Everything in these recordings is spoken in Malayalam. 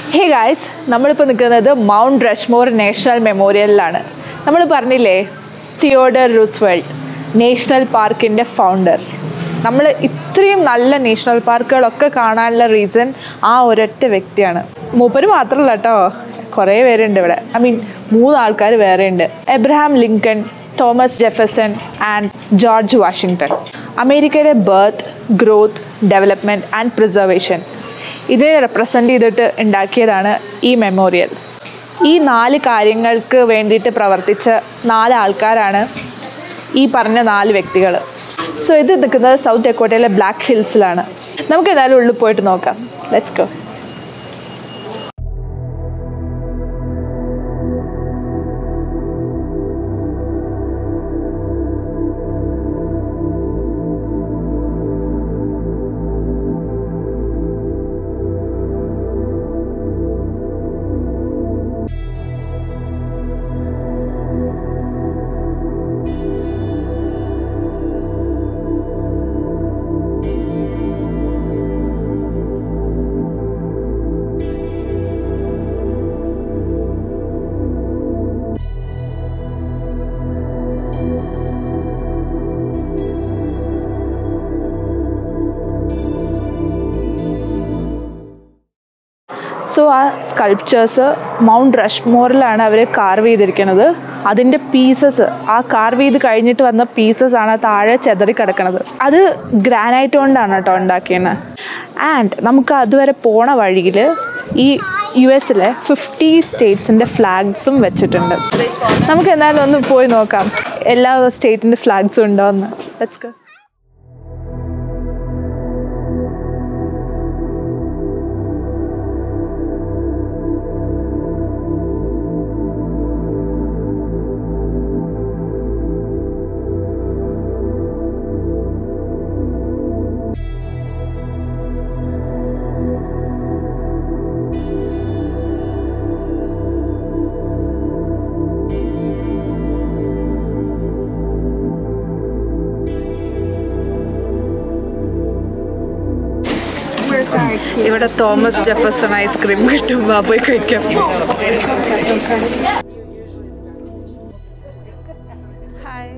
ഹേ ഗായ്സ് നമ്മളിപ്പോൾ നിൽക്കുന്നത് മൗണ്ട് റഷ്മോർ നാഷണൽ മെമ്മോറിയലിലാണ് നമ്മൾ പറഞ്ഞില്ലേ തിയോഡർ റൂസ്വെൽറ്റ് നാഷണൽ പാർക്കിൻ്റെ ഫൗണ്ടർ നമ്മൾ ഇത്രയും നല്ല നാഷണൽ പാർക്കുകളൊക്കെ കാണാനുള്ള റീസൺ ആ ഒരൊറ്റ വ്യക്തിയാണ് മൂപ്പര് മാത്രമല്ല കേട്ടോ കുറേ പേരുണ്ട് ഇവിടെ ഐ മീൻ മൂന്ന് ആൾക്കാർ വേറെ ഉണ്ട് Abraham Lincoln Thomas Jefferson and George Washington അമേരിക്കയുടെ birth growth development and preservation ഇതിനെ റെപ്രസെൻ്റ് ചെയ്തിട്ട് ഉണ്ടാക്കിയതാണ് ഈ മെമ്മോറിയൽ ഈ നാല് കാര്യങ്ങൾക്ക് വേണ്ടിയിട്ട് പ്രവർത്തിച്ച നാല് ആൾക്കാരാണ് ഈ പറഞ്ഞ നാല് വ്യക്തികൾ സോ ഇത് നിൽക്കുന്നത് സൗത്ത് ഡെക്കോട്ടയിലെ ബ്ലാക്ക് ഹിൽസിലാണ് നമുക്ക് ഏതായാലും ഉള്ളിൽ പോയിട്ട് നോക്കാം ലെറ്റ്സ് ഗോ സോ ആ സ്കൾപ്ചേഴ്സ് മൗണ്ട് റഷ്മോറിലാണ് അവർ കാർവ് ചെയ്തിരിക്കുന്നത് അതിൻ്റെ പീസസ് ആ കാർവ് ചെയ്ത് കഴിഞ്ഞിട്ട് വന്ന പീസസ് ആണ് താഴെ ചെതറി കിടക്കുന്നത് അത് ഗ്രാനൈറ്റ് കൊണ്ടാണ് കേട്ടോ ഉണ്ടാക്കിയത് ആൻഡ് നമുക്ക് അതുവരെ പോണ വഴിയിൽ ഈ യു എസിലെ ഫിഫ്റ്റി സ്റ്റേറ്റ്സിൻ്റെ ഫ്ലാഗ്സും വെച്ചിട്ടുണ്ട് നമുക്ക് എന്തായാലും ഒന്ന് പോയി നോക്കാം എല്ലാ സ്റ്റേറ്റിൻ്റെ ഫ്ലാഗ്സും ഉണ്ടോ എന്ന് ലെറ്റ്സ് ഗോ ഇവിടെ തോമസ് ജെഫസൺ ഐസ്ക്രീം കിട്ടും വാ പോയി കഴിക്കാം ഹായ്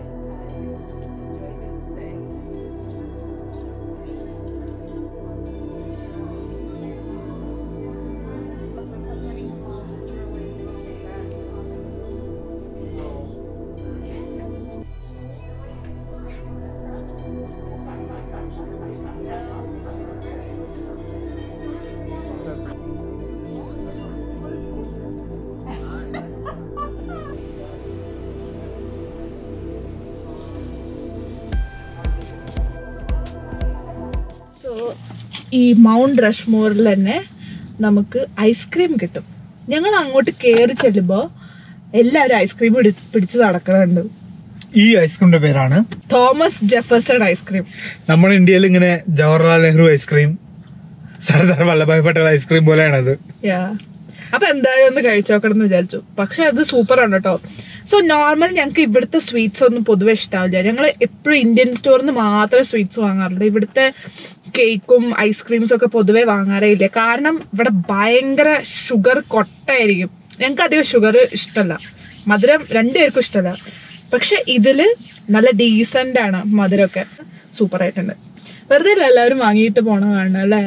സോ ഈ മൗണ്ട് റഷ്മോറിൽ തന്നെ നമുക്ക് ഐസ്ക്രീം കിട്ടും ഞങ്ങൾ അങ്ങോട്ട് കയറി ചെല്ലുമ്പോൾ എല്ലാവരും ഐസ്ക്രീം പിടിച്ച് നടക്കണുണ്ട് ഈ ഐസ്ക്രീമിന്റെ പേരാണ് തോമസ് ജെഫേഴ്സൺ ഐസ്ക്രീം നമ്മുടെ ഇന്ത്യയിൽ ഇങ്ങനെ ജവഹർലാൽ നെഹ്റു ഐസ്ക്രീം സർദാർ വല്ലഭായ് പട്ടേൽ ഐസ്ക്രീം പോലെയാണത് യാ അപ്പൊ എന്തായാലും ഒന്ന് കഴിച്ചു നോക്കണം എന്ന് വിചാരിച്ചു പക്ഷെ അത് സൂപ്പർ ആണ് കേട്ടോ സോ നോർമൽ ഞങ്ങൾക്ക് ഇവിടുത്തെ സ്വീറ്റ്സ് ഒന്നും പൊതുവെ ഇഷ്ടാവില്ല ഞങ്ങൾ എപ്പോഴും ഇന്ത്യൻ സ്റ്റോറിൽ നിന്ന് മാത്രമേ സ്വീറ്റ്സ് വാങ്ങാറുള്ളൂ ഇവിടുത്തെ കേക്കും ഐസ്ക്രീംസും ഒക്കെ പൊതുവെ വാങ്ങാറേ ഇല്ല കാരണം ഇവിടെ ഭയങ്കര ഷുഗർ കൊട്ടായിരിക്കും ഞങ്ങൾക്ക് അധികം ഷുഗർ ഇഷ്ടമല്ല മധുരം രണ്ടുപേർക്കും ഇഷ്ടമല്ല പക്ഷെ ഇതില് നല്ല ഡീസന്റ് ആണ് മധുരമൊക്കെ സൂപ്പർ ആയിട്ടുണ്ട് വെറുതെ അല്ല എല്ലാവരും വാങ്ങിയിട്ട് പോണ കാണണം അല്ലേ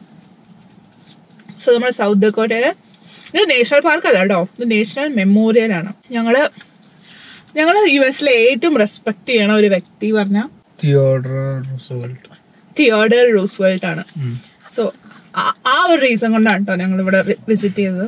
സോ നമ്മുടെ സൗത്ത് ഡക്കോട്ടയില് ഇത് നാഷണൽ പാർക്ക് അല്ല കേട്ടോ ഇത് നാഷണൽ മെമ്മോറിയൽ ആണ് ഞങ്ങള് ഞങ്ങള് യു എസിലെ ഏറ്റവും റെസ്പെക്ട് ചെയ്യണ ഒരു വ്യക്തി പറഞ്ഞ തിയോഡർ റൂസ്വെൽറ്റ് തിയോഡർ റൂസ്വെൽറ്റ് ആണ് സോ ആ ഒരു റീസൺ കൊണ്ടാണ് കേട്ടോ ഞങ്ങൾ ഇവിടെ വിസിറ്റ് ചെയ്തത്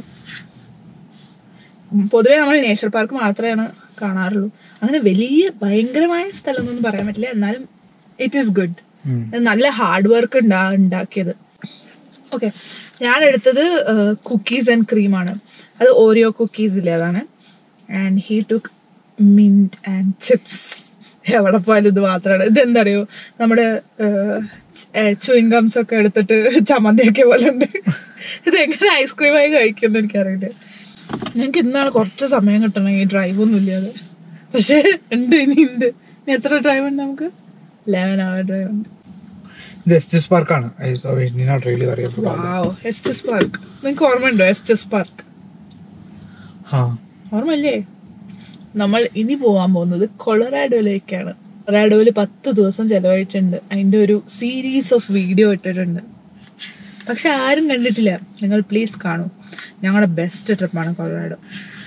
ഉം, പൊതുവേ നമ്മൾ നേഷണൽ പാർക്ക് മാത്രമാണ് കാണാറുള്ളൂ അങ്ങനെ വലിയ ഭയങ്കരമായ സ്ഥലം എന്നൊന്നും പറയാൻ പറ്റില്ല എന്നാലും ഇറ്റ് ഈസ് ഗുഡ് നല്ല ഹാർഡ് വർക്ക് ഉണ്ടാ ഉണ്ടാക്കിയത് ഓക്കെ ഞാൻ എടുത്തത് കുക്കീസ് ആൻഡ് ക്രീമാണ് അത് ഓറിയോ കുക്കീസ് ഇല്ലേ അതാണ് and he took mint and chips എവിടെ പോയാലും ഇത് മാത്രമാണ് ഇതെന്താ അറിയോ നമ്മുടെ ചുയിങ്ഗംസ് ഒക്കെ എടുത്തിട്ട് ചമ്മന്തിയൊക്കെ പോലെ ഉണ്ട് ഇത് എങ്ങനെ ഐസ്ക്രീമായി കഴിക്കുമെന്ന് എനിക്കറിയില്ല ഞങ്ങൾക്ക് ഇന്നാണ് കുറച്ച് സമയം കിട്ടണമെങ്കിൽ ഡ്രൈവ് ഒന്നും ഇല്ലാതെ പക്ഷേ ഉണ്ട് ഇനി ഉണ്ട് ഇനി എത്ര ഡ്രൈവ് ഉണ്ട് നമുക്ക് ലെവൻ അവർ ഡ്രൈവ് ഉണ്ട് ഇത് എസ്റ്റിസ് പാർക്കാണ് നോട്ട് റിയലി അറിയാം എസ്റ്റസ് പാർക്ക് നിങ്ങൾക്ക് ഓർമ്മയുണ്ടോ എസ്റ്റസ് പാർക്ക് ആ ഓർമ്മല്ലേ നമ്മൾ ഇനി പോവാൻ പോകുന്നത് കൊളറാഡോയിലേക്കാണ് കൊളറാഡോയിൽ പത്ത് ദിവസം ചെലവഴിച്ചിട്ടുണ്ട് അതിന്റെ ഒരു സീരീസ് ഓഫ് വീഡിയോ ഇട്ടിട്ടുണ്ട് പക്ഷെ ആരും കണ്ടിട്ടില്ല നിങ്ങൾ പ്ലീസ് കാണൂ ഞങ്ങളുടെ ബെസ്റ്റ് ട്രിപ്പാണ് Colorado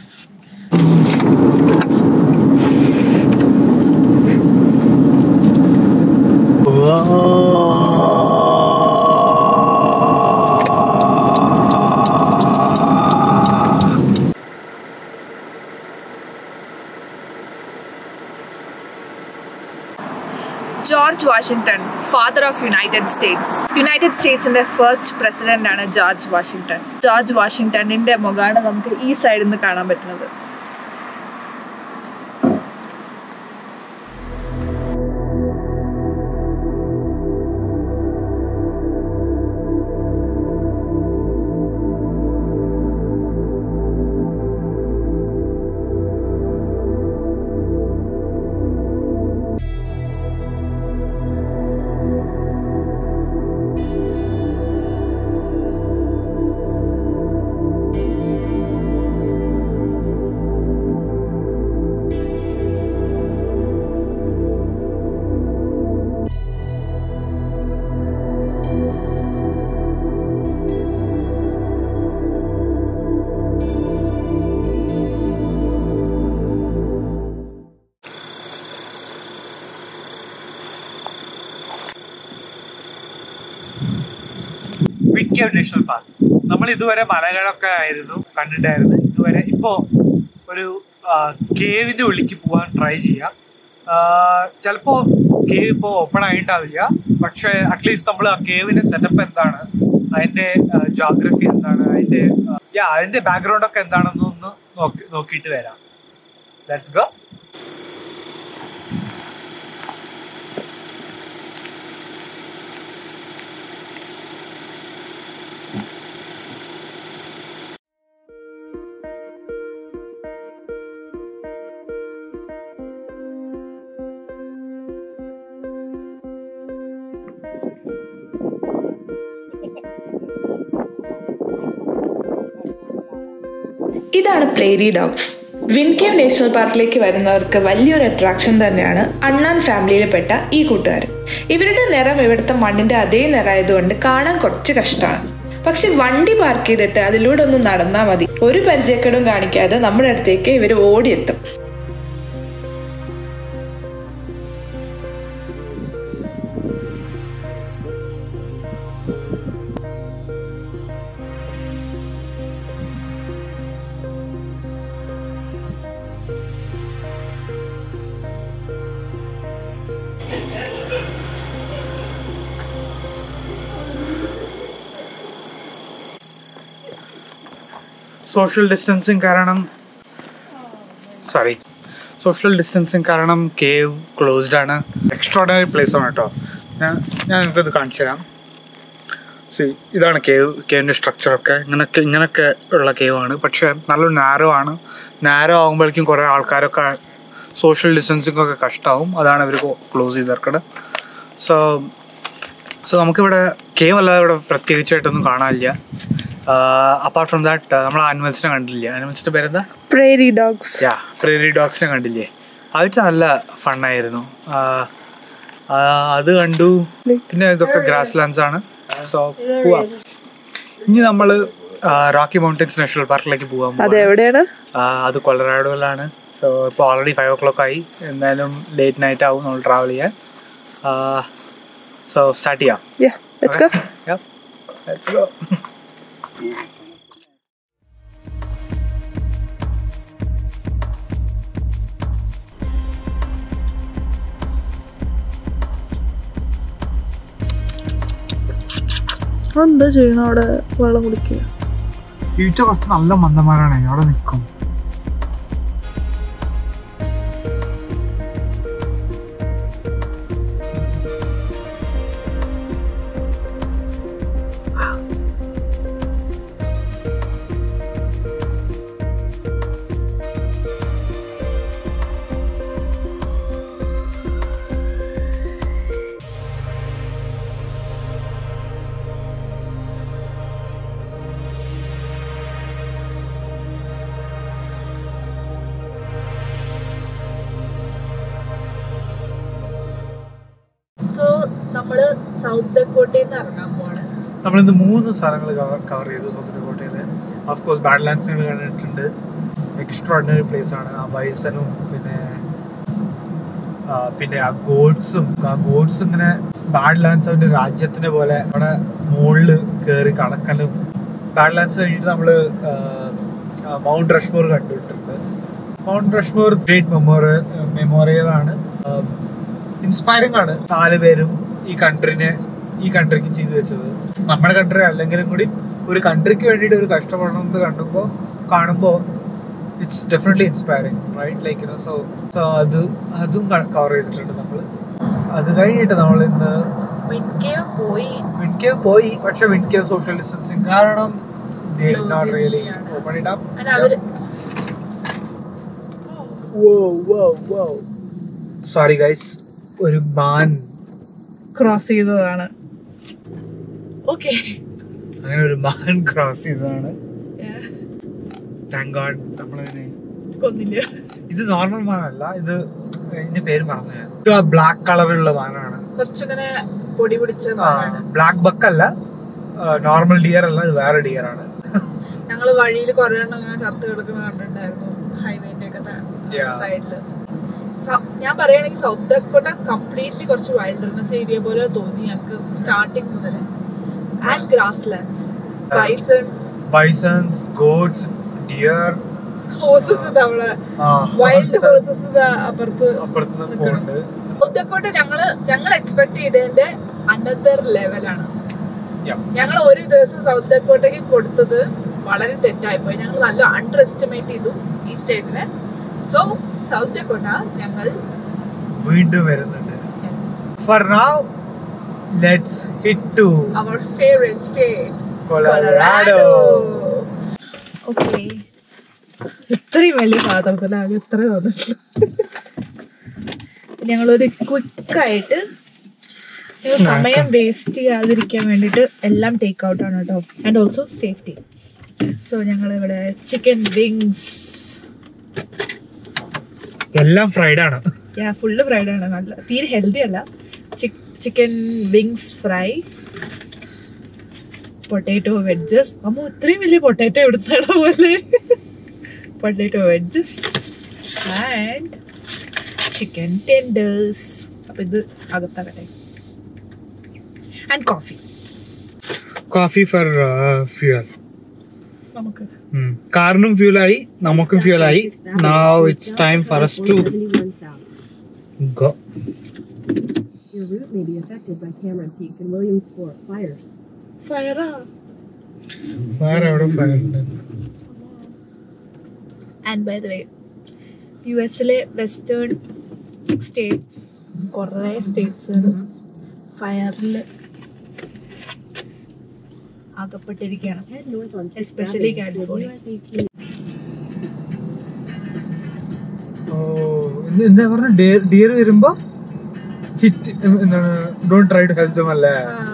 George Washington father of United States United സ്റ്റേറ്റ്സിന്റെ ഫസ്റ്റ് പ്രസിഡന്റ് ആണ് ജോർജ് വാഷിങ്ടൺ ജോർജ് വാഷിങ്ടണിന്റെ മുഖമാണ് നമുക്ക് ഈ സൈഡിൽ നിന്ന് കാണാൻ പറ്റുന്നത് വിക്കേവ് നാഷണൽ പാർക്ക് നമ്മൾ ഇതുവരെ മലകളൊക്കെ ആയിരുന്നു കണ്ടിട്ടായിരുന്നു ഇതുവരെ ഇപ്പോ ഒരു കേവിന്റെ ഉള്ളിലേക്ക് പോവാൻ ട്രൈ ചെയ്യാം ചിലപ്പോ കേവ് ഇപ്പോൾ ഓപ്പൺ ആയിട്ടാവില്ല പക്ഷെ അറ്റ്ലീസ്റ്റ് നമ്മൾ ആ കേവിന്റെ സെറ്റപ്പ് എന്താണ് അതിന്റെ ജോഗ്രഫി എന്താണ് അതിന്റെ യാ അതിന്റെ ബാക്ക്ഗ്രൗണ്ട് ഒക്കെ എന്താണെന്ന് ഒന്ന് നോക്കി നോക്കിയിട്ട് വരാം ലെറ്റ്സ് ഗോ ഇതാണ് പ്രേരി ഡോഗ്സ് വിൻകേവ് നാഷണൽ പാർക്കിലേക്ക് വരുന്നവർക്ക് വലിയൊരു അട്രാക്ഷൻ തന്നെയാണ് അണ്ണാൻ ഫാമിലിയിൽപ്പെട്ട ഈ കൂട്ടുകാർ ഇവരുടെ നിറം ഇവിടുത്തെ മണ്ണിന്റെ അതേ നിറമായതുകൊണ്ട് കാണാൻ കുറച്ച് കഷ്ടമാണ് പക്ഷെ വണ്ടി പാർക്ക് ചെയ്തിട്ട് അതിലൂടെ ഒന്ന് നടന്നാൽ മതി ഒരു പരിചയക്കേടും കാണിക്കാതെ നമ്മുടെ അടുത്തേക്ക് ഇവർ ഓടിയെത്തും സോഷ്യൽ ഡിസ്റ്റൻസിങ് കാരണം സോറി സോഷ്യൽ ഡിസ്റ്റൻസിങ് കാരണം കേവ് ക്ലോസ്ഡ് ആണ് എക്സ്ട്രോർഡിനറി പ്ലേസ് ആണ് കേട്ടോ ഞാൻ ഞാൻ നിങ്ങൾക്കത് കാണിച്ചു തരാം സി ഇതാണ് കേവ് കേവിൻ്റെ സ്ട്രക്ചറൊക്കെ ഇങ്ങനൊക്കെ ഇങ്ങനൊക്കെ ഉള്ള കേവാണ് പക്ഷേ നല്ല നാരോ ആണ് നാരോ ആകുമ്പോഴേക്കും കുറേ ആൾക്കാരൊക്കെ സോഷ്യൽ ഡിസ്റ്റൻസിങ് ഒക്കെ കഷ്ടമാവും അതാണ് അവർ ക്ലോസ് ചെയ്തിരിക്കുന്നത് സോ സോ നമുക്കിവിടെ കേവ് അല്ലാതെ ഇവിടെ പ്രത്യേകിച്ചായിട്ടൊന്നും കാണാനില്ല അപ്പാർട്ട് ഫ്രം ദാറ്റ് നമ്മൾ ആനിമൽസിനെ കണ്ടില്ല ആനിമൽസിന്റെ പേരെന്താ പ്രേരി ഡോഗ്സ് യാ പ്രേരി ഡോഗ്സിനെ കണ്ടില്ലേ ആഴ്ച നല്ല ഫണ്ണായിരുന്നു അത് കണ്ടു പിന്നെ ഇതൊക്കെ ഗ്രാസ് ലാൻഡ്സ് ആണ് സോ പോവാം ഇനി നമ്മൾ റോക്കി മൗണ്ടൻസ് നാഷണൽ പാർക്കിലേക്ക് പോകാൻ അത് പോവാണ്. എവിടെയാണ് ആ, അത് കൊളറാഡോയിലാണ് സോ ഇപ്പോൾ ഓൾറെഡി ഫൈവ് ഓ ക്ലോക്ക് ആയി എന്തായാലും ലേറ്റ് നൈറ്റ് ആവും നമ്മൾ ട്രാവൽ ചെയ്യാൻ സോ സ്റ്റാർട്ട് ചെയ്യാം Yeah, let's go. Yep. Let's go. എന്താ ചെയ്യണം അവിടെ വെള്ളം കുടിക്കുക ഈറ്റ കുറച്ച് നല്ല മന്ദന്മാരാണ് അവിടെ നിൽക്കും സൗത്ത് ഡക്കോട്ടയിൽ നിന്ന് ഇറങ്ങാൻ പോവാണ് നമ്മളിന്ന് മൂന്ന് സ്ഥലങ്ങൾ കവർ ചെയ്തു സൗത്ത് കോട്ടയിൽ ഓഫ് കോഴ്സ് ബാഡ് ലാൻഡ്സ് നിങ്ങൾ കണ്ടിട്ടുണ്ട് എക്സ്ട്രോഡിനറി പ്ലേസ് ആണ് ആ ബൈസനും പിന്നെ ആ, പിന്നെ ആ ഗോഡ്സും ആ ഗോഡ്സ് ഇങ്ങനെ ബാഡ് ലാൻഡ്സ് അവരുടെ രാജ്യത്തിനെ പോലെ അവിടെ മുകളിൽ കയറി കടക്കലും ബാഡ് ലാൻഡ്സ് കഴിഞ്ഞിട്ട് നമ്മൾ മൗണ്ട് റഷ്മോർ കണ്ടിട്ടുണ്ട് Mount Rushmore great memorial memorial ആണ് ഇൻസ്പയറിംഗ് ആണ് നാല് പേരും ഈ കൺട്രിനെ ഈ കൺട്രിക്ക് ചെയ്തു വെച്ചത് നമ്മുടെ കൺട്രി അല്ലെങ്കിലും കൂടി ഒരു കൺട്രിക്ക് വേണ്ടിയിട്ട് ഒരു കഷ്ടപ്പെടണമെന്ന് കണ്ടുമ്പോൾ കാണുമ്പോൾ it's definitely inspiring right like you know so so അത് അതും കവർ ചെയ്തിട്ടുണ്ട് നമ്മൾ അത് കഴിഞ്ഞിട്ട് നമ്മൾ ഇന്ന് വിൻകേവ് പോയി വിൻകേവ് പോയി പക്ഷെ വിൻകേവ് സോഷ്യൽ ഡിസ്റ്റൻസിങ് കാരണം Close നോട്ട് റിയലി ചെയ്തിരിക്കുകയാണ്. ഓപ്പൺ ഇറ്റ് അപ്പ് And അവര് സോറി ഗൈസ് ഒരു മാൻ ക്രോസ് ചെയ്തതാണ് ഓക്കെ അങ്ങനെ ഒരു മാൻ ക്രോസ് ചെയ്തതാണ് താങ്ക് ഗോഡ് നമ്മളതിനെ കൊന്നില്ല ഇത് നോർമൽ മാനല്ല ഇത് ഇതിന്റെ പേര് മറന്നു ഞാൻ ഇത് ആ ബ്ലാക്ക് കളറിലുള്ള മാനാണ് കുറച്ചിങ്ങനെ പൊടി പിടിച്ച മാനാണ് ബ്ലാക്ക് ബക്ക് അല്ല നോർമൽ ഡിയർ അല്ല ഇത് വേറെ ഡിയർ ആണ് ഞങ്ങള് വഴിയിൽ കുറെ എണ്ണം ഇങ്ങനെ ചത്ത് കിടക്കുന്ന കണ്ടിട്ടുണ്ടായിരുന്നു ഹൈവേന്റെ ഒക്കെ Yeah. സൈഡില് ഞാൻ പറയുകയാണെങ്കിൽ സൗത്ത് ഡക്കോട്ട കംപ്ലീറ്റ്ലി കുറച്ച് വൈൽഡർനെസ് ഏരിയ പോലെ തോന്നി ഞങ്ങൾക്ക് സ്റ്റാർട്ടിങ് മുതൽ and grasslands bison bisons goats deer horses ഇത് അവിടെ വൈൽഡ് ഹോസസ് ഇത് അപ്പുറത്ത് അപ്പുറത്ത് നിന്ന് പോകുന്നുണ്ട് സൗത്ത് ഡക്കോട്ട ഞങ്ങള് ഞങ്ങൾ എക്സ്പെക്ട് ചെയ്തതിന്റെ അനദർ ലെവലാണ് Yeah. ഞങ്ങൾ ഒരു ദിവസം സൗത്ത് ഡക്കോട്ടയ്ക്ക് കൊടുത്തത് വളരെ തെറ്റായി പോയി ഞങ്ങൾ നല്ല അണ്ടർ എസ്റ്റിമേറ്റ് ചെയ്തു ഈ സ്റ്റേറ്റിനെ സോ സൗത്ത് ഡക്കോട്ട ഞങ്ങൾ വീണ്ടും വരുന്നുണ്ട് for now let's hit to our favourite state Colorado okay ഇത്രയും വലിയ പാത്രത്തിലാകെ ഇത്ര തന്നിട്ടുള്ളൂ ഞങ്ങളൊരു ക്വിക്കായിട്ട് സമയം വേസ്റ്റ് ചെയ്യാതിരിക്കാൻ വേണ്ടിയിട്ട് എല്ലാം ടേക്ക് ഔട്ട് ആണ് കേട്ടോ ആൻഡ് ഓൾസോ സേഫ്റ്റി സോ ഞങ്ങൾ ഇവിടെ ചിക്കൻ വിങ്സ് എല്ലാം ഫ്രൈഡ് ആണ് യാ ഫുള്ള് ഫ്രൈഡ് ആണ് നല്ല തീരെ ഹെൽത്തി അല്ല chicken wings fry potato wedges അമ്മ ഇത്രയും വലിയ പൊട്ടാറ്റോ എടുത്താണോ പോലെ potato wedges and chicken tenders അപ്പൊ ഇത് അകത്താകട്ടെ and coffee coffee for fuel നമുക്ക് കാറിനും ഫ്യൂലായി നമുക്കും ഫ്യൂലായി now it's time for us to Anyone south. Go Your route may be affected by Cameron Peak and Williams Fork fires. ഫയറാ വേറെ എവിടെ fire and by the way U എസിലെ വെസ്റ്റേൺ സ്റ്റേറ്റ്സ് കുറേ സ്റ്റേറ്റ്സുകൾ ഫയറിൽ അകപ്പെട്ടിരിക്കുകയാണ് Head north on Fifth Especially Avenue for California. US 18 ഓ എന്താ പറഞ്ഞ ഡിയർ വരുമ്പോ ഹിറ്റ് എന്താണ് don't try to help them അല്ലേ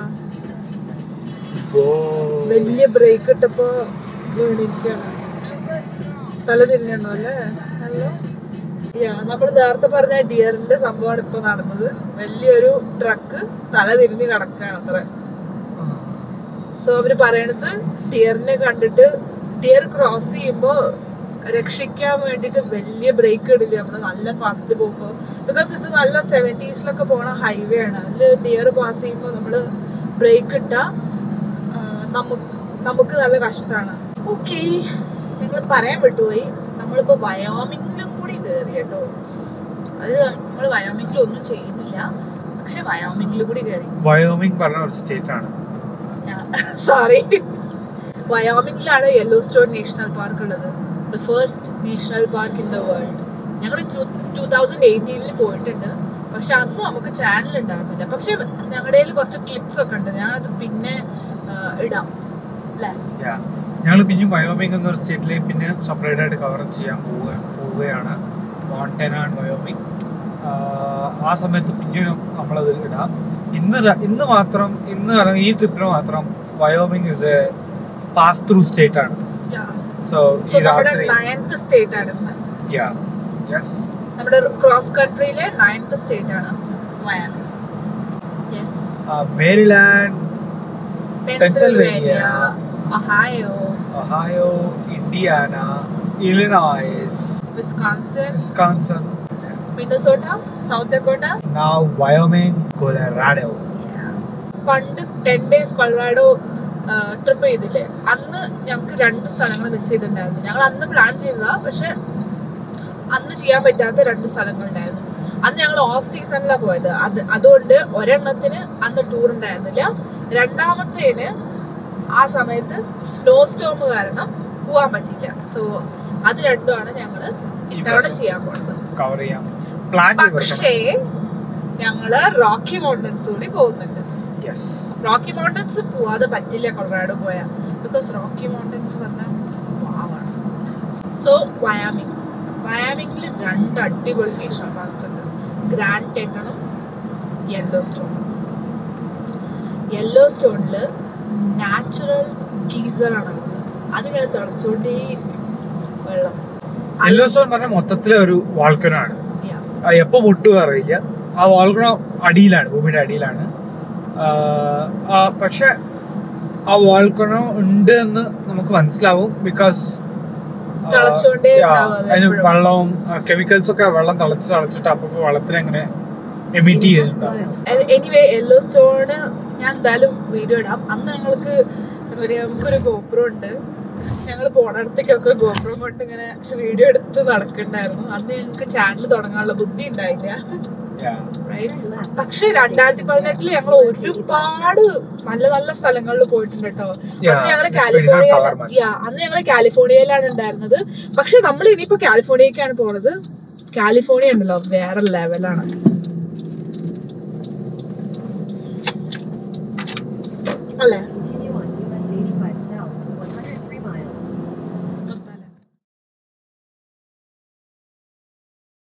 ഓ വലിയ ബ്രേക്ക് ഇട്ടപ്പോ വീണിരിക്കുകയാണ് തല തിരിഞ്ഞോ അല്ലേ ഹലോ നമ്മൾ നേരത്തെ പറഞ്ഞ ഡിയറിന്റെ സംഭവമാണ് ഇപ്പൊ നടന്നത് വലിയൊരു ട്രക്ക് തല തിരിഞ്ഞ് കിടക്കുകയാണ് അത്ര സോ അവര് പറയണത് ഡിയറിനെ കണ്ടിട്ട് ഡിയർ ക്രോസ് ചെയ്യുമ്പോ രക്ഷിക്കാൻ വേണ്ടിട്ട് വലിയ ബ്രേക്ക് ഇടില്ല നമ്മള് നല്ല ഫാസ്റ്റ് പോകുമ്പോ ബിക്കോസ് ഇത് നല്ല സെവൻറ്റീസിലൊക്കെ പോണ ഹൈവേ ആണ് അതില് ഡിയർ പാസ് ചെയ്യുമ്പോ നമ്മള് ബ്രേക്ക് ഇട്ടാ ആ, നമുക്ക് നമുക്ക് നല്ല കഷ്ടമാണ് ഓക്കെ ഞങ്ങൾ പറയാൻ വിട്ടുപോയി നമ്മളിപ്പോ വയോമിങ്ങിലും കൂടി കയറി കേട്ടോ അത് നമ്മൾ വയോമിങ്ങിൽ ഒന്നും ചെയ്യുന്നില്ല പക്ഷെ വയോമിങ്ങിൽ കൂടി കയറി വയോമിങ് പറഞ്ഞ ഒരു സ്റ്റേറ്റ് ആണ് സോറി വയോമിങ്ങിലാണ് യെല്ലോ സ്റ്റോൺ നാഷണൽ പാർക്ക് ഉള്ളത് the first national park in the world ഞങ്ങൾ ടൂ തൗസൻഡ് എയ്റ്റീനിൽ പോയിട്ടുണ്ട് പക്ഷെ അന്ന് നമുക്ക് ചാനൽ ഉണ്ടായിരുന്നില്ല പക്ഷെ ഞങ്ങളുടെ കയ്യിൽ കുറച്ച് ക്ലിപ്സ് ഒക്കെ ഉണ്ട് ഞാനത് പിന്നെ ആ, ഇടാം അല്ലേ ഞങ്ങൾ പിന്നെയും വയോമിങ് എന്നൊരു സ്റ്റേറ്റിലേക്ക് പിന്നെ സെപ്പറേറ്റ് ആയിട്ട് കവർ ചെയ്യാൻ പോവുക പോവുകയാണ് മോണ്ടന ആൻഡ് വയോമിങ് ആ സമയത്ത് പിന്നെയും നമ്മളത് ഇടാം ഇന്ന് ര- ഇന്ന് മാത്രം ഇന്ന് അല്ലെങ്കിൽ ഈ ട്രിപ്പിന് മാത്രം Wyoming is a pass through state ആണ് സോ സോ ഈ നമ്മുടെ രാത്രി നയൻത്ത് സ്റ്റേറ്റ് ആണ് ഇന്ന് യാ യെസ് നമ്മുടെ ക്രോസ് കൺട്രിയിലെ നയൻത്ത് സ്റ്റേറ്റ് ആണ് Wyoming yes Maryland Pennsylvania, Ohio Ohio Indiana Illinois Wisconsin Wisconsin Minnesota South Dakota now Wyoming, Colorado. പണ്ട് ടെൻ ഡേയ്സ് കൊളറാഡോ ട്രിപ്പ് ചെയ്തില്ലേ അന്ന് ഞങ്ങൾക്ക് രണ്ട് സ്ഥലങ്ങൾ മിസ് ചെയ്തിട്ടുണ്ടായിരുന്നു ഞങ്ങൾ അന്ന് പ്ലാൻ ചെയ്തതാ പക്ഷെ അന്ന് ചെയ്യാൻ പറ്റാത്ത രണ്ട് സ്ഥലങ്ങൾ ഉണ്ടായിരുന്നു അന്ന് ഞങ്ങൾ ഓഫ് സീസണിലാണ് പോയത് അത് അതുകൊണ്ട് ഒരെണ്ണത്തിന് അന്ന് ടൂർ ഉണ്ടായിരുന്നില്ല രണ്ടാമത്തേന് ആ സമയത്ത് സ്നോ സ്റ്റോം കാരണം പോവാൻ പറ്റിയില്ല സോ അത് രണ്ടുമാണ് ഞങ്ങള് ഇത്തവണ ചെയ്യാൻ പോകുന്നത് കവർ ചെയ്യാം പ്ലാൻ പക്ഷേ ഞങ്ങള് റോക്കി മൗണ്ടൻസ് കൂടി പോകുന്നുണ്ട് യെസ് റോക്കി മൗണ്ടൻസ് പോവാതെ പറ്റില്ല കൊളറാഡോ പോയാൽ ബിക്കോസ് റോക്കി മൗണ്ടൻസ് പറഞ്ഞാൽ വാവാണ് സോ വയാമിങ് വയാമിങ്ങിൽ രണ്ട് അടിപൊളി നേഷണൽ പാർക്സ് ഉണ്ട് ഗ്രാൻഡ് ടെറ്റണും യെല്ലോ സ്റ്റോൺ യെല്ലോ സ്റ്റോണിൽ നാച്ചുറൽ ഗീസറാണ് ഉള്ളത് അതിങ്ങനെ തിളച്ചുകൊണ്ടേ വെള്ളം യെല്ലോ സ്റ്റോൺ പറഞ്ഞ മൊത്തത്തിലെ ഒരു വാൾക്കനോ ആണ് Yeah. അത് എപ്പോ പൊട്ടുക അറിയില്ല ആ വാൾക്കനോ അടിയിലാണ് ഭൂമിയുടെ അടിയിലാണ് ആഹ് ആ പക്ഷെ ആ വാൾക്കനോ ഉണ്ട് എന്ന് നമുക്ക് മനസ്സിലാവും ബിക്കോസ് തിളച്ചുകൊണ്ടേ ഉണ്ടാവും അത് അതിന് എപ്പോഴും. വെള്ളവും കെമിക്കൽസ് ഒക്കെ വെള്ളം തിളച്ച് തിളച്ചിട്ട് അപ്പൊ വെള്ളത്തിന് അങ്ങനെ എമിറ്റ് ചെയ്യുന്നുണ്ടാവും എനിവേ യെല്ലോ സ്റ്റോണ് ഞാൻ എന്തായാലും വീഡിയോ ഇടാം അന്ന് ഞങ്ങൾക്ക് എന്താ പറയാ നമുക്കൊരു ഗോപ്രോ ഉണ്ട് ഞങ്ങൾ പോണടത്തേക്കൊക്കെ ഗോപ്രോ കൊണ്ട് ഇങ്ങനെ വീഡിയോ എടുത്ത് നടക്കണ്ടായിരുന്നു അന്ന് ഞങ്ങൾക്ക് ചാനൽ തുടങ്ങാനുള്ള ബുദ്ധി ഉണ്ടായില്ല Yeah. right? പക്ഷെ രണ്ടായിരത്തി പതിനെട്ടില് ഞങ്ങൾ ഒരുപാട് നല്ല നല്ല സ്ഥലങ്ങളിൽ പോയിട്ടുണ്ട് കേട്ടോ Yeah, അന്ന് ഞങ്ങള് it's California been a power match. Yeah അന്ന് ഞങ്ങള് കാലിഫോർണിയയിലാണ് ഉണ്ടായിരുന്നത് പക്ഷെ നമ്മൾ ഇനിയിപ്പോ കാലിഫോർണിയക്കാണ് പോണത് കാലിഫോർണിയ ഉണ്ടല്ലോ വേറെ ലെവലാണ്